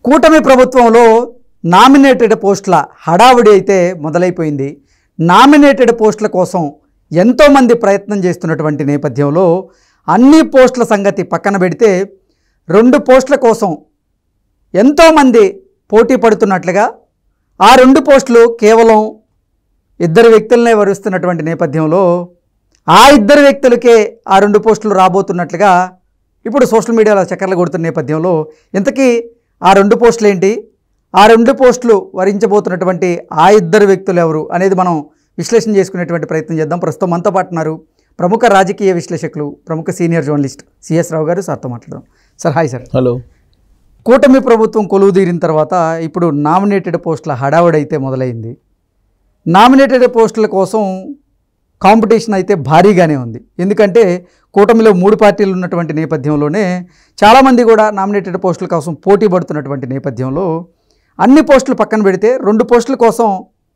కూటమి ప్రభుత్వంలో నామినేటెడ్ పోస్టుల హడావుడి అయితే మొదలైపోయింది నామినేటెడ్ పోస్టుల కోసం ఎంతోమంది ప్రయత్నం చేస్తున్నటువంటి నేపథ్యంలో అన్ని పోస్టుల సంగతి పక్కన పెడితే రెండు పోస్టుల కోసం ఎంతోమంది పోటీ పడుతున్నట్లుగా ఆ రెండు పోస్టులు కేవలం ఇద్దరు వ్యక్తులనే వరుస్తున్నటువంటి నేపథ్యంలో ఆ ఇద్దరు వ్యక్తులకే ఆ రెండు పోస్టులు రాబోతున్నట్లుగా ఇప్పుడు సోషల్ మీడియాలో చక్కర్లు కొడుతున్న నేపథ్యంలో ఇంతకీ ఆ రెండు పోస్టులు ఏంటి ఆ రెండు పోస్టులు వరించబోతున్నటువంటి ఆ ఇద్దరు వ్యక్తులు ఎవరు అనేది మనం విశ్లేషణ చేసుకునేటువంటి ప్రయత్నం చేద్దాం ప్రస్తుతం మనతో పాటు ఉన్నారు ప్రముఖ రాజకీయ విశ్లేషకులు ప్రముఖ సీనియర్ జర్నలిస్ట్ సిఎస్ రావు గారు సార్తో మాట్లాడదాం సార్ హాయ్ సార్ హలో కూటమి ప్రభుత్వం కొలువు తీరిన తర్వాత ఇప్పుడు నామినేటెడ్ పోస్టుల హడావుడి అయితే మొదలైంది నామినేటెడ్ పోస్టుల కోసం కాంపిటీషన్ అయితే భారీగానే ఉంది ఎందుకంటే కూటమిలో మూడు పార్టీలు ఉన్నటువంటి నేపథ్యంలోనే చాలామంది కూడా నామినేటెడ్ పోస్టుల కోసం పోటీ పడుతున్నటువంటి నేపథ్యంలో అన్ని పోస్టులు పక్కన పెడితే రెండు పోస్టుల కోసం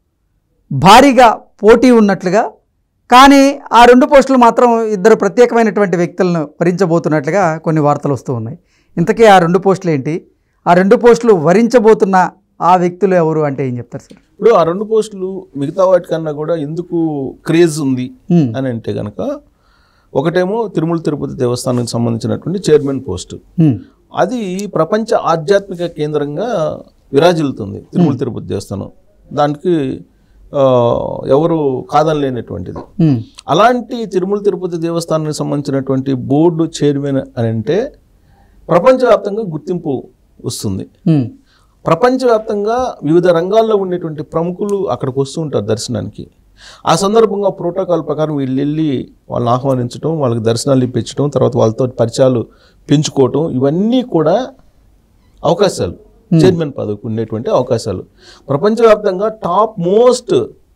భారీగా పోటీ ఉన్నట్లుగా కానీ ఆ రెండు పోస్టులు మాత్రం ఇద్దరు ప్రత్యేకమైనటువంటి వ్యక్తులను వరించబోతున్నట్లుగా కొన్ని వార్తలు వస్తూ ఉన్నాయి ఇంతకీ ఆ రెండు పోస్టులు ఏంటి ఆ రెండు పోస్టులు వరించబోతున్న ఆ వ్యక్తులు ఎవరు అంటే ఏం చెప్తారు సార్ ఇప్పుడు ఆ రెండు పోస్టులు మిగతా వాటికన్నా కూడా ఎందుకు క్రేజ్ ఉంది ఉమ్, అని అంటే కనుక ఒకటేమో తిరుమల తిరుపతి దేవస్థానానికి సంబంధించినటువంటి చైర్మన్ పోస్ట్ ఉమ్, అది ప్రపంచ ఆధ్యాత్మిక కేంద్రంగా విరాజిల్లుతుంది తిరుమల తిరుపతి దేవస్థానం దానికి ఆ, ఎవరు కాదనలేనటువంటిది ఉమ్, అలాంటి తిరుమల తిరుపతి దేవస్థానానికి సంబంధించినటువంటి బోర్డు చైర్మన్ అని అంటే ప్రపంచవ్యాప్తంగా గుర్తింపు వస్తుంది ఉమ్, ప్రపంచవ్యాప్తంగా వివిధ రంగాల్లో ఉండేటువంటి ప్రముఖులు అక్కడికి వస్తూ ఉంటారు దర్శనానికి ఆ సందర్భంగా ప్రోటోకాల్ ప్రకారం వీళ్ళు వెళ్ళి వాళ్ళని ఆహ్వానించడం వాళ్ళకి దర్శనాలు ఇప్పించడం తర్వాత వాళ్ళతో పరిచయాలు పెంచుకోవటం ఇవన్నీ కూడా అవకాశాలు చైర్మన్ పదవికి ఉండేటువంటి అవకాశాలు ప్రపంచవ్యాప్తంగా టాప్ మోస్ట్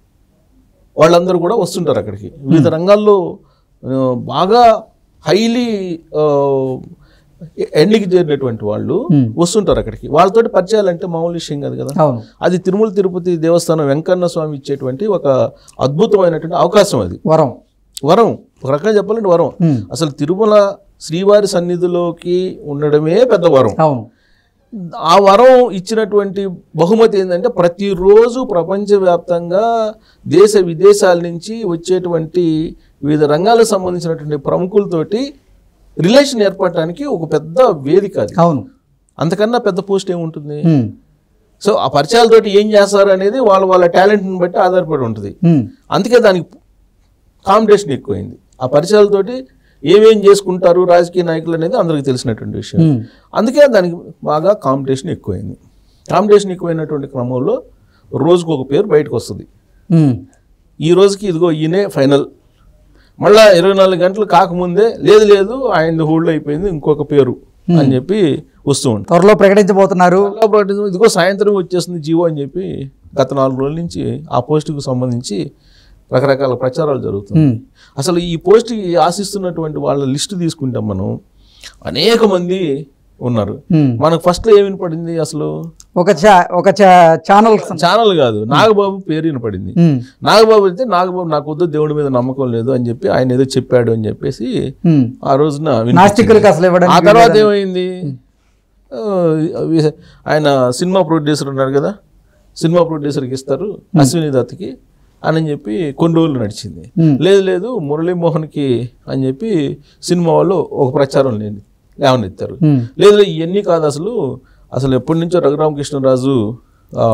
వాళ్ళందరూ కూడా వస్తుంటారు అక్కడికి వివిధ రంగాల్లో ఆ, బాగా హైలీ ఎండ్కి చేరినటువంటి వాళ్ళు Hmm. వస్తుంటారు అక్కడికి వాళ్ళతోటి పరిచయాలంటే మామూలు విషయం కాదు కదా అవును అది తిరుమల తిరుపతి దేవస్థానం వెంకన్న స్వామి ఇచ్చేటువంటి ఒక అద్భుతమైనటువంటి అవకాశం అది వరం వరం ఒక రకంగా చెప్పాలంటే వరం ఉమ్, అసలు తిరుమల శ్రీవారి సన్నిధిలోకి ఉండడమే పెద్ద వరం అవును ఆ వరం ఇచ్చినటువంటి బహుమతి ఏంటంటే ప్రతిరోజు ప్రపంచవ్యాప్తంగా దేశ విదేశాల నుంచి వచ్చేటువంటి వివిధ రంగాలకు సంబంధించినటువంటి ప్రముఖులతోటి రిలేషన్ ఏర్పడటానికి ఒక పెద్ద వేదిక అది అవును అంతకన్నా పెద్ద పోస్ట్ ఏముంటుంది ఉమ్, సో ఆ పరిచయాలతోటి ఏం చేస్తారు అనేది వాళ్ళ వాళ్ళ టాలెంట్ని బట్టి ఆధారపడి ఉంటుంది ఉమ్, అందుకే దానికి కాంపిటీషన్ ఎక్కువైంది ఆ పరిచయాలతోటి ఏమేం చేసుకుంటారు రాజకీయ నాయకులు అనేది అందరికీ తెలిసినటువంటి విషయం ఉమ్, అందుకే దానికి బాగా కాంపిటీషన్ ఎక్కువైంది కాంపిటీషన్ ఎక్కువైనటువంటి క్రమంలో రోజుకు ఒక పేరు బయటకు వస్తుంది ఉమ్, ఈ రోజుకి ఇదిగో ఈయనే ఫైనల్ మళ్ళా ఇరవై నాలుగు గంటలు కాకముందే లేదు లేదు ఆయన హోల్డ్ అయిపోయింది ఇంకొక పేరు అని చెప్పి వస్తూ ఉంటుంది త్వరలో ప్రకటించబోతున్నారు చాలా ప్రకటించ ఇదిగో సాయంత్రం వచ్చేస్తుంది జీవో అని చెప్పి గత నాలుగు రోజుల నుంచి ఆ పోస్టుకు సంబంధించి రకరకాల ప్రచారాలు జరుగుతుంది ఉమ్, అసలు ఈ పోస్ట్ ఆశిస్తున్నటువంటి వాళ్ళ లిస్టు తీసుకుంటాం మనం అనేక మంది ఉన్నారు ఉమ్. మనకు ఫస్ట్ ఏమి వినపడింది అసలు ఒక చా ఒక చా- ఛానల్ ఛానల్ కాదు నాగబాబు పేరు వినపడింది ఉమ్, నాగబాబు అయితే నాగబాబు నాకు వద్దు దేవుడి మీద నమ్మకం లేదు అని చెప్పి ఆయన ఏదో చెప్పాడు అని చెప్పేసి ఉమ్. ఆ రోజున వినిపించింది. నాస్తికులకు అసలు ఆ ఇవ్వడానికి తర్వాత ఏమైంది ఆ, వి- ఆయన సినిమా ప్రొడ్యూసర్ ఉన్నారు కదా సినిమా ప్రొడ్యూసర్కి ఇస్తారు అశ్విని దత్కి అని చెప్పి కొన్ని రోజులు నడిచింది ఉమ్, లేదు లేదు మురళీమోహన్కి అని చెప్పి సినిమా వాళ్ళు ఒక ప్రచారం లేని లేవనెత్తారు ఉమ్, లేదు లేదు ఇవన్నీ కాదు అసలు అసలు ఎప్పటి నుంచో రఘురామకృష్ణరాజు ఆ,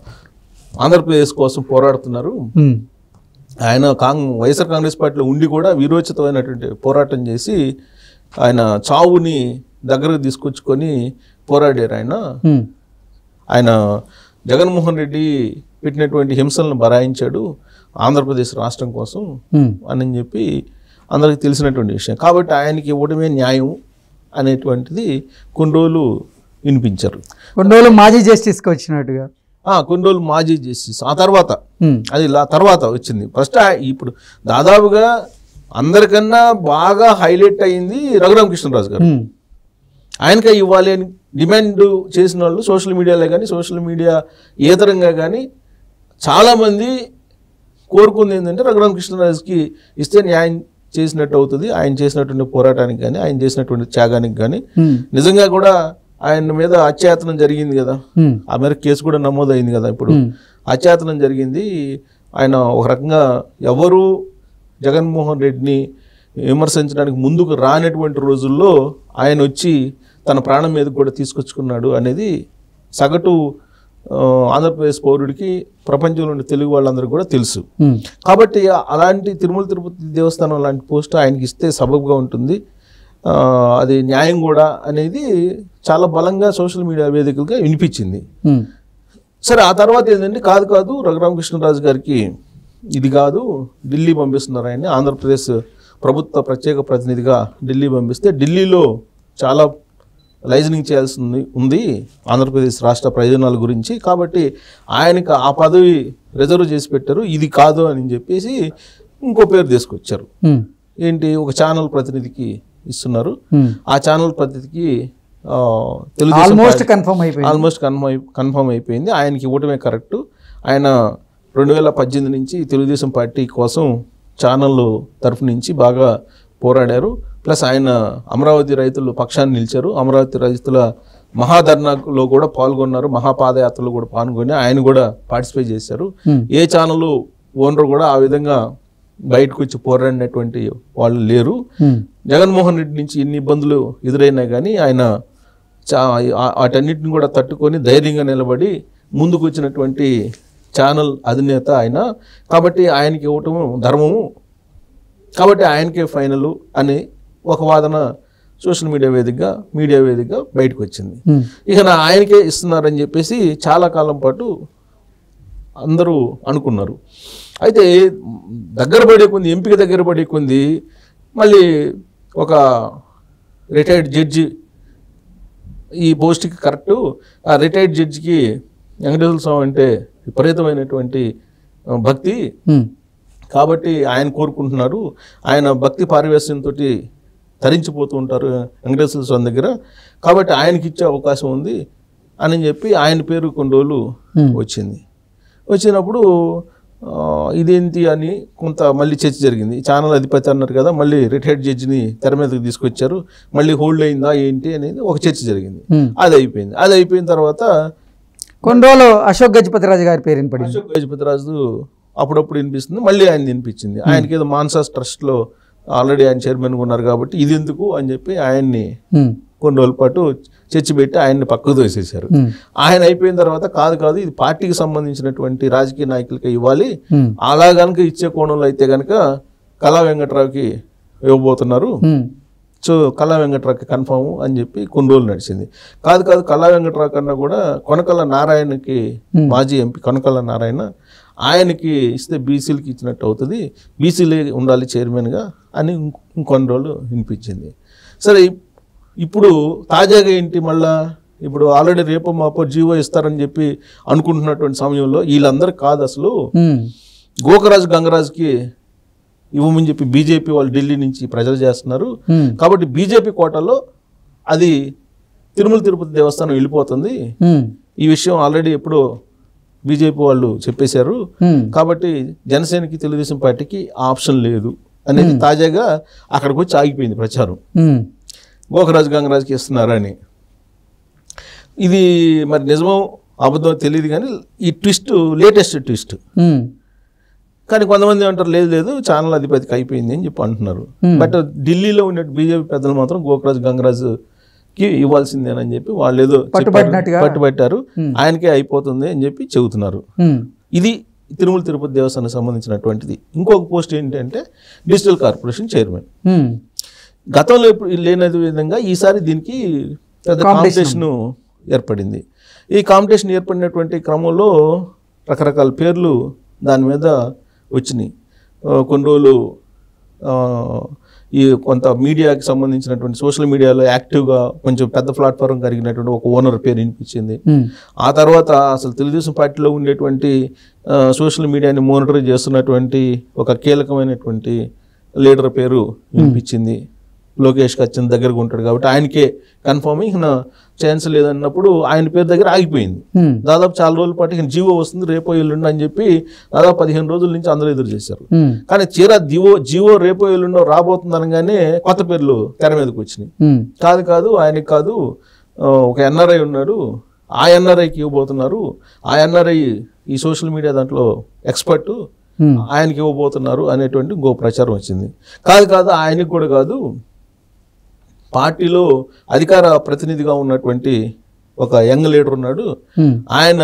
ఆంధ్రప్రదేశ్ కోసం పోరాడుతున్నారు ఉమ్, ఆయన కాంగ్ వైఎస్ఆర్ కాంగ్రెస్ పార్టీలో ఉండి కూడా వీరోచితమైనటువంటి పోరాటం చేసి ఆయన చావుని దగ్గరకు తీసుకొచ్చుకొని పోరాడారు ఆయన ఉమ్, ఆయన జగన్మోహన్ రెడ్డి పెట్టినటువంటి హింసలను బరాయించాడు ఆంధ్రప్రదేశ్ రాష్ట్రం కోసం ఉమ్, అని చెప్పి అందరికీ తెలిసినటువంటి విషయం కాబట్టి ఆయనకి ఇవ్వడమే న్యాయం అనేటువంటిది కొన్ని రోజులు వినిపించారు కొన్ని రోజులు మాజీ జస్టిస్కి వచ్చినట్టుగా ఆ, కొన్ని రోజులు మాజీ జస్టిస్ ఆ తర్వాత ఉమ్, అది లా తర్వాత వచ్చింది ఫస్ట్ ఆ- ఇప్పుడు దాదాపుగా అందరికన్నా బాగా హైలైట్ అయింది రఘురామకృష్ణరాజు గారు ఉమ్, ఆయనకే ఇవ్వాలి అని డిమాండ్ చేసిన వాళ్ళు సోషల్ మీడియాలో కానీ సోషల్ మీడియా ఏతరంగా కానీ చాలామంది కోరుకుంది ఏంటంటే రఘురామకృష్ణరాజుకి ఇస్తే న్యాయం చేసినట్టు అవుతుంది ఆయన చేసినటువంటి పోరాటానికి కానీ ఆయన చేసినటువంటి త్యాగానికి కానీ ఉమ్, నిజంగా కూడా ఆయన మీద అత్యాయతనం జరిగింది కదా ఉమ్, ఆ మేరకు కేసు కూడా నమోదైంది కదా ఇప్పుడు ఉమ్, అత్యాతనం జరిగింది ఆయన ఒక రకంగా ఎవరు జగన్మోహన్ రెడ్డిని విమర్శించడానికి ముందుకు రానటువంటి రోజుల్లో ఆయన వచ్చి తన ప్రాణం మీద కూడా తీసుకొచ్చుకున్నాడు అనేది సగటు ఆ, ఆంధ్రప్రదేశ్ పౌరుడికి ప్రపంచంలో ఉన్న తెలుగు వాళ్ళందరూ కూడా తెలుసు ఉమ్, కాబట్టి అలాంటి తిరుమల తిరుపతి దేవస్థానం లాంటి పోస్ట్ ఆయనకి ఇస్తే సబబ్గా ఉంటుంది ఆ, అది న్యాయం కూడా అనేది చాలా బలంగా సోషల్ మీడియా వేదికలుగా వినిపించింది ఉమ్, సరే ఆ తర్వాత ఏంటంటే కాదు కాదు రఘురామకృష్ణరాజు గారికి ఇది కాదు ఢిల్లీ పంపిస్తున్నారు ఆయన్ని ఆంధ్రప్రదేశ్ ప్రభుత్వ ప్రత్యేక ప్రతినిధిగా ఢిల్లీ పంపిస్తే ఢిల్లీలో చాలా లైజనింగ్ చేయాల్సింది ఉంది ఆంధ్రప్రదేశ్ రాష్ట్ర ప్రయోజనాల గురించి కాబట్టి ఆయనకి ఆ పదవి రిజర్వ్ చేసి పెట్టారు ఇది కాదు అని చెప్పేసి ఇంకో పేరు తీసుకొచ్చారు ఉమ్, ఏంటి ఒక ఛానల్ ప్రతినిధికి ఇస్తున్నారు ఉమ్. ఆ ఛానల్ ప్రతినిధికి ఆ, తెలుగుదేశం ఆల్మోస్ట్ కన్ఫర్మ్ అయిపోయింది ఆల్మోస్ట్ కన్ఫర్మ్ కన్ఫర్మ్ అయిపోయింది ఆయనకి ఇవ్వటమే కరెక్ట్ ఆయన రెండు వేల పద్దెనిమిది నుంచి తెలుగుదేశం పార్టీ కోసం ఛానల్ తరఫు నుంచి బాగా పోరాడారు ప్లస్ ఆయన అమరావతి రైతులు పక్షాన్ని నిలిచారు అమరావతి రైతుల మహాధర్నాలో కూడా పాల్గొన్నారు మహాపాదయాత్రలో కూడా పాల్గొని ఆయన కూడా పార్టిసిపేట్ చేశారు Hmm. ఏ ఛానల్ ఓనర్ కూడా ఆ విధంగా బయటకు వచ్చి పోరాడినటువంటి వాళ్ళు లేరు ఉమ్, జగన్మోహన్ రెడ్డి నుంచి ఎన్ని ఇబ్బందులు ఎదురైనా కానీ ఆయన చా ఆ- వాటన్నిటిని కూడా తట్టుకొని ధైర్యంగా నిలబడి ముందుకు వచ్చినటువంటి ఛానల్ అధినేత ఆయన కాబట్టి ఆయనకి ఇవ్వటము ధర్మము కాబట్టి ఆయనకే ఫైనల్ అని ఒక వాదన సోషల్ మీడియా వేదికగా మీడియా వేదికగా బయటకు వచ్చింది ఉమ్, ఇక నా ఆయనకే ఇస్తున్నారని చెప్పేసి చాలా కాలం పాటు అందరూ అనుకున్నారు అయితే దగ్గర పడే కొంది ఎంపిక దగ్గర పడే కొంది మళ్ళీ ఒక రిటైర్డ్ జడ్జి ఈ పోస్ట్కి కరెక్టు ఆ రిటైర్డ్ జడ్జికి వెంకటేశ్వర స్వామి అంటే విపరీతమైనటువంటి ఆ, భక్తి ఉమ్, కాబట్టి ఆయన కోరుకుంటున్నారు ఆయన భక్తి పారివేశ్యంతో తరించిపోతూ ఉంటారు వెంకటేశ్వర స్వామి దగ్గర కాబట్టి ఆయనకి ఇచ్చే అవకాశం ఉంది అని చెప్పి ఆయన పేరు కొన్ని రోజులు Hmm. వచ్చింది వచ్చినప్పుడు ఆ, ఇదేంటి అని కొంత మళ్ళీ చర్చ జరిగింది ఛానల్ అధిపతి అన్నారు కదా మళ్ళీ రిటైర్డ్ జడ్జిని తెర మీదకి తీసుకొచ్చారు మళ్ళీ హోల్డ్ అయిందా ఏంటి అనేది ఒక చర్చ జరిగింది ఉమ్. అది అయిపోయింది అది అయిపోయిన తర్వాత కొన్ని రోజులు అశోక్ గజపతిరాజు గారి పేరు వినపడింది అశోక్ గజపతిరాజు అప్పుడప్పుడు వినిపిస్తుంది మళ్ళీ ఆయన వినిపించింది ఆయనకి ఏదో మాన్సాస్ ట్రస్ట్లో ఆల్రెడీ ఆయన చైర్మన్గా ఉన్నారు కాబట్టి ఇది ఎందుకు అని చెప్పి ఆయన్ని ఉమ్, కొన్ని రోజుల పాటు చర్చి పెట్టి ఆయన్ని పక్కకు తోసేశారు ఉమ్, ఆయన అయిపోయిన తర్వాత కాదు కాదు ఇది పార్టీకి సంబంధించినటువంటి రాజకీయ నాయకులకి ఇవ్వాలి ఉమ్, అలా కనుక ఇచ్చే కోణంలో అయితే కనుక కళా వెంకట్రావుకి ఇవ్వబోతున్నారు ఉమ్, సో కళా వెంకట్రావుకి కన్ఫామ్ అని చెప్పి కొన్ని రోజులు నడిచింది కాదు కాదు కళా వెంకట్రావు కన్నా కూడా కొనకళ్ళ నారాయణకి మాజీ ఎంపీ కొనకళ్ళ నారాయణ ఆయనకి ఇస్తే బీసీలకి ఇచ్చినట్టు అవుతుంది బీసీలే ఉండాలి చైర్మన్గా అని ఇంకొ- ఇంకొన్ని రోజులు వినిపించింది సరే ఇప్- ఇప్పుడు తాజాగా ఏంటి మళ్ళా ఇప్పుడు ఆల్రెడీ రేపు మాపో జీవో ఇస్తారని చెప్పి అనుకుంటున్నటువంటి సమయంలో వీళ్ళందరూ కాదు అసలు ఉమ్, గోకరాజు గంగరాజుకి ఇవ్వమని చెప్పి బీజేపీ వాళ్ళు ఢిల్లీ నుంచి ప్రజలు చేస్తున్నారు ఉమ్, కాబట్టి బీజేపీ కోటలో అది తిరుమల తిరుపతి దేవస్థానం వెళ్ళిపోతుంది ఉమ్, ఈ విషయం ఆల్రెడీ ఎప్పుడో బీజేపీ వాళ్ళు చెప్పేశారు ఉమ్, కాబట్టి జనసేనకి తెలుగుదేశం పార్టీకి ఆ ఆప్షన్ లేదు అనేది తాజాగా అక్కడికి వచ్చి ఆగిపోయింది ప్రచారం ఉమ్, గోకరాజు గంగరాజుకి ఇస్తున్నారని ఇది మరి నిజమో అబద్ధమో తెలియదు కానీ ఈ ట్విస్ట్ లేటెస్ట్ ట్విస్ట్ ఉమ్, కానీ కొంతమంది అంటారు లేదు లేదు ఛానల్ అధిపతికి అయిపోయింది అని చెప్పి అంటున్నారు బట్ ఢిల్లీలో ఉన్న బీజేపీ పెద్దలు మాత్రం గోకరాజు గంగరాజుకి ఇవ్వాల్సిందేనని చెప్పి వాళ్ళు ఏదో చెప్పారు. పట్టుబట్టినట్టుగా. పట్టుబట్టారు ఆయనకే అయిపోతుంది అని చెప్పి చెబుతున్నారు ఉమ్, ఇది తిరుమల తిరుపతి దేవస్థానానికి సంబంధించినటువంటిది ఇంకొక పోస్ట్ ఏంటంటే డిజిటల్ కార్పొరేషన్ చైర్మన్ ఉమ్, గతంలో ఇప్పుడు లేనది విధంగా ఈసారి దీనికి పెద్ద కాంపిటీషన్ ఏర్పడింది ఈ కాంపిటీషన్ ఏర్పడినటువంటి క్రమంలో రకరకాల పేర్లు దాని మీద వచ్చినాయి ఆ, కొన్ని రోజులు ఆ, ఈ కొంత మీడియాకి సంబంధించినటువంటి సోషల్ మీడియాలో యాక్టివ్గా కొంచెం పెద్ద ప్లాట్ఫామ్ కలిగినటువంటి ఒక ఓనర్ పేరు వినిపించింది ఉమ్, ఆ తర్వాత అసలు తెలుగుదేశం పార్టీలో ఉండేటువంటి ఆ, సోషల్ మీడియాని మానిటర్ చేస్తున్నటువంటి ఒక కీలకమైనటువంటి లీడర్ పేరు వినిపించింది లోకేష్ కచ్చన్ దగ్గరగా ఉంటాడు కాబట్టి ఆయనకే కన్ఫర్మ్ ఇక ఛాన్స్ లేదన్నప్పుడు ఆయన పేరు దగ్గర ఆగిపోయింది ఉమ్, దాదాపు చాలా రోజుల పాటు ఇక జీవో వస్తుంది రేపో ఎల్లుండి అని చెప్పి దాదాపు పదిహేను రోజుల నుంచి అందరూ ఎదురు చేశారు ఉమ్, కానీ చీర దివో జీవో రేపో ఎల్లుండో రాబోతుంది అనగానే కొత్త పేర్లు తెర మీదకి వచ్చినాయి ఉమ్, కాదు కాదు ఆయనకి కాదు ఆ, ఆ, ఒక ఎన్ఆర్ఐ ఉన్నాడు ఆ ఎన్ఆర్ఐకి ఇవ్వబోతున్నారు ఆ ఎన్ఆర్ఐ ఈ సోషల్ మీడియా దాంట్లో ఎక్స్పర్ట్ ఉమ్, ఆయనకి ఇవ్వబోతున్నారు అనేటువంటి ఇంకో ప్రచారం వచ్చింది కాదు కాదు ఆయనకి కూడా కాదు పార్టీలో అధికార ప్రతినిధిగా ఉన్నటువంటి ఒక యంగ్ లీడర్ ఉన్నాడు ఉమ్, ఆయన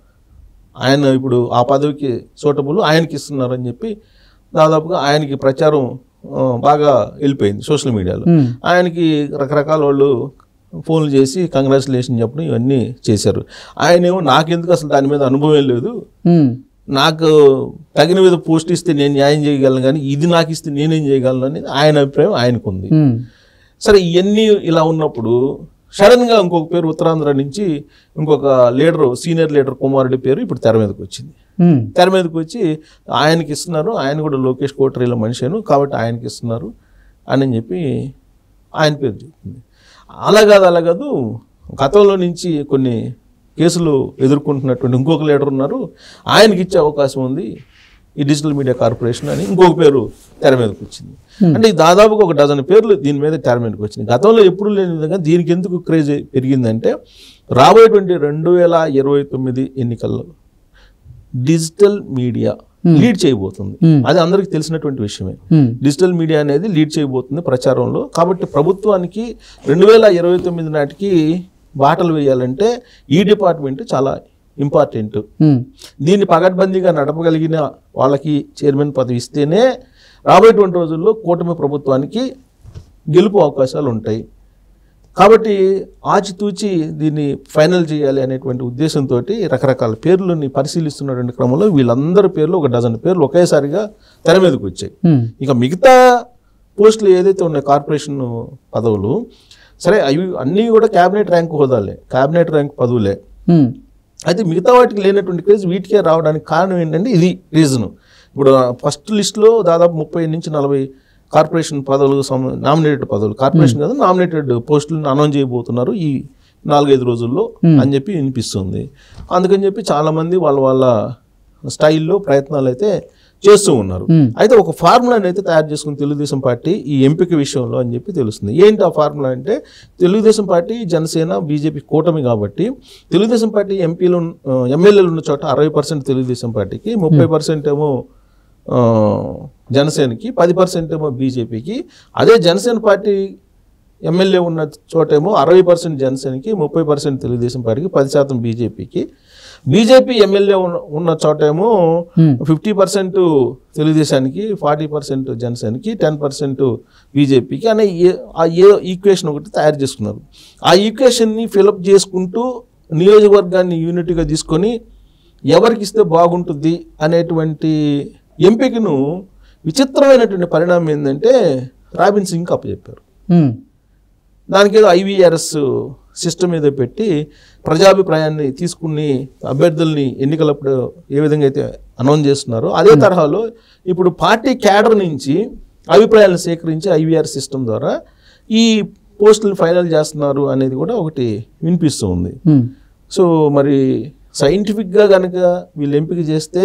ఆయన ఇప్పుడు ఆ పదవికి సూటబుల్ ఆయనకి ఇస్తున్నారని చెప్పి దాదాపుగా ఆయనకి ప్రచారం ఆ, బాగా వెళ్ళిపోయింది సోషల్ మీడియాలో ఉమ్, ఆయనకి రకరకాల వాళ్ళు ఫోన్లు చేసి కంగ్రాచులేషన్ చెప్పడం ఇవన్నీ చేశారు ఆయనేమో నాకెందుకు అసలు దాని మీద అనుభవం లేదు ఉమ్, నాకు తగిన మీద పోస్ట్ ఇస్తే నేను న్యాయం చేయగలను కానీ ఇది నాకు ఇస్తే నేనేం చేయగలను అనేది ఆయన అభిప్రాయం ఆయనకు ఉంది ఉమ్, సరే ఇవన్నీ ఇలా ఉన్నప్పుడు సడన్గా ఇంకొక పేరు ఉత్తరాంధ్ర నుంచి ఇంకొక లీడర్ సీనియర్ లీడర్ కుమారుడి పేరు ఇప్పుడు తెర మీదకి వచ్చింది ఉమ్, తెర మీదకి వచ్చి ఆయనకి ఇస్తున్నారు ఆయన కూడా లోకేష్ కోటరీల మనిషిను కాబట్టి ఆయనకి ఇస్తున్నారు అని చెప్పి ఆయన పేరు చెప్తుంది అలా కాదు అలా కాదు గతంలో నుంచి కొన్ని కేసులు ఎదుర్కొంటున్నటువంటి ఇంకొక లీడర్ ఉన్నారు ఆయనకి ఇచ్చే అవకాశం ఉంది ఈ డిజిటల్ మీడియా కార్పొరేషన్ అని ఇంకొక పేరు తెర మీదకి వచ్చింది అంటే ఈ దాదాపుగా ఒక డజన్ పేర్లు దీని మీద తెర మీదకి వచ్చింది గతంలో ఎప్పుడు లేని విధంగా దీనికి ఎందుకు క్రేజ్ పెరిగిందంటే రాబోయేటువంటి రెండు వేల ఇరవై తొమ్మిది ఎన్నికల్లో డిజిటల్ మీడియా లీడ్ చేయబోతుంది Hmm. అది అందరికీ తెలిసినటువంటి విషయమే ఉమ్, డిజిటల్ మీడియా అనేది లీడ్ చేయబోతుంది ప్రచారంలో కాబట్టి ప్రభుత్వానికి రెండు వేల ఇరవై తొమ్మిది నాటికి బాటలు వేయాలంటే ఈ డిపార్ట్మెంట్ చాలా ఇంపార్టెంట్ ఉమ్, దీన్ని పగడ్బందీగా నడపగలిగిన వాళ్ళకి చైర్మన్ పదవి ఇస్తేనే రాబోయేటువంటి రోజుల్లో కూటమి ప్రభుత్వానికి గెలుపు అవకాశాలు ఉంటాయి కాబట్టి ఆచితూచి దీన్ని ఫైనల్ చేయాలి అనేటువంటి ఉద్దేశంతో రకరకాల పేర్లని పరిశీలిస్తున్నటువంటి క్రమంలో వీళ్ళందరి పేర్లు ఒక డజన్ పేర్లు ఒకేసారిగా తెర మీదకి వచ్చాయి ఉమ్, ఇక మిగతా పోస్టులు ఏదైతే ఉన్నాయో కార్పొరేషన్ పదవులు సరే అవి అన్నీ కూడా క్యాబినెట్ ర్యాంక్ హోదాలే క్యాబినెట్ ర్యాంక్ పదవులే ఉమ్, అయితే మిగతా వాటికి లేనటువంటి క్రేజ్ వీటికే రావడానికి కారణం ఏంటంటే ఇది రీజన్ ఇప్పుడు ఫస్ట్ లిస్ట్లో దాదాపు ముప్పై నుంచి నలభై కార్పొరేషన్ పదవులు నామినేటెడ్ పదవులు కార్పొరేషన్ కదా నామినేటెడ్ పోస్టులను అనౌన్స్ చేయబోతున్నారు ఈ నాలుగైదు రోజుల్లో అని చెప్పి వినిపిస్తుంది అందుకని చెప్పి చాలామంది వాళ్ళ వాళ్ళ స్టైల్లో ప్రయత్నాలు అయితే చేస్తూ ఉన్నారు Hmm. అయితే ఒక ఫార్ములాని అయితే తయారు చేసుకుని తెలుగుదేశం పార్టీ ఈ ఎంపిక విషయంలో అని చెప్పి తెలుస్తుంది ఏంటి ఆ ఫార్ములా అంటే తెలుగుదేశం పార్టీ జనసేన బీజేపీ కూటమి కాబట్టి తెలుగుదేశం పార్టీ ఎంపీలు ఉన్న- ఎమ్మెల్యేలు ఉన్న చోట అరవై పర్సెంట్ తెలుగుదేశం పార్టీకి ముప్పై పర్సెంట్ ఏమో ఆ, జనసేనకి పది పర్సెంట్ ఏమో బీజేపీకి అదే జనసేన పార్టీ ఎమ్మెల్యే ఉన్న చోటేమో అరవై పర్సెంట్ జనసేనకి ముప్పై పర్సెంట్ తెలుగుదేశం పార్టీకి పది శాతం బీజేపీకి బీజేపీ ఎమ్మెల్యే ఉన్న ఉన్న చోటేమో Hmm. ఫిఫ్టీ పర్సెంట్ తెలుగుదేశానికి ఫార్టీ పర్సెంట్ జనసేనకి టెన్ పర్సెంట్ బీజేపీకి అనే ఏ- ఆ ఏ ఈక్వేషన్ ఒకటి తయారు చేసుకున్నారు ఆ ఈక్వేషన్ని ఫిలప్ చేసుకుంటూ నియోజకవర్గాన్ని యూనిట్గా తీసుకొని ఎవరికి ఇస్తే బాగుంటుంది అనేటువంటి ఎంపికను విచిత్రమైనటువంటి పరిణామం ఏంటంటే రాబిన్ సింగ్ అప్పచెప్పారు ఉమ్, దానికి ఏదో ఐవీఆర్ఎస్ సిస్టమ్ ఏదో పెట్టి ప్రజాభిప్రాయాన్ని తీసుకుని అభ్యర్థుల్ని ఎన్నికలప్పుడు ఏ విధంగా అయితే అనౌన్స్ చేస్తున్నారో అదే తరహాలో ఇప్పుడు పార్టీ క్యాడర్ నుంచి అభిప్రాయాలను సేకరించి ఐవీఆర్ సిస్టమ్ ద్వారా ఈ పోస్టులు ఫైనల్ చేస్తున్నారు అనేది కూడా ఒకటి వినిపిస్తూ ఉంది ఉమ్, సో మరి సైంటిఫిక్గా కనుక వీళ్ళు ఎంపిక చేస్తే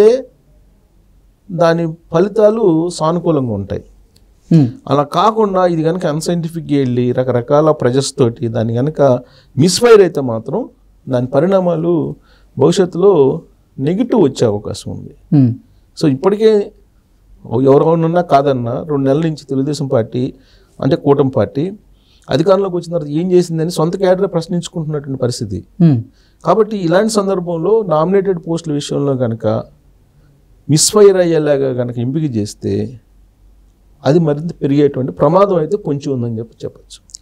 దాని ఫలితాలు సానుకూలంగా ఉంటాయి ఉమ్, అలా కాకుండా ఇది కనుక అన్సైంటిఫిక్గా వెళ్ళి రకరకాల ప్రెజర్స్ తోటి దాన్ని కనుక మిస్ఫైర్ అయితే మాత్రం దాని పరిణామాలు భవిష్యత్తులో నెగిటివ్ వచ్చే అవకాశం ఉంది ఉమ్, సో ఇప్పటికే ఎవరెవరున్నా కాదన్నా రెండు నెలల నుంచి తెలుగుదేశం పార్టీ అంటే కూటమి పార్టీ అధికారంలోకి వచ్చిన తర్వాత ఏం చేసిందని సొంత క్యాడర్ ప్రశ్నించుకుంటున్నటువంటి పరిస్థితి ఉమ్, కాబట్టి ఇలాంటి సందర్భంలో నామినేటెడ్ పోస్టుల విషయంలో కనుక మిస్ఫైర్ అయ్యేలాగా కనుక ఎంపిక చేస్తే అది మరింత పెరిగేటువంటి ప్రమాదం అయితే పొంచి ఉందని చెప్పి చెప్పచ్చు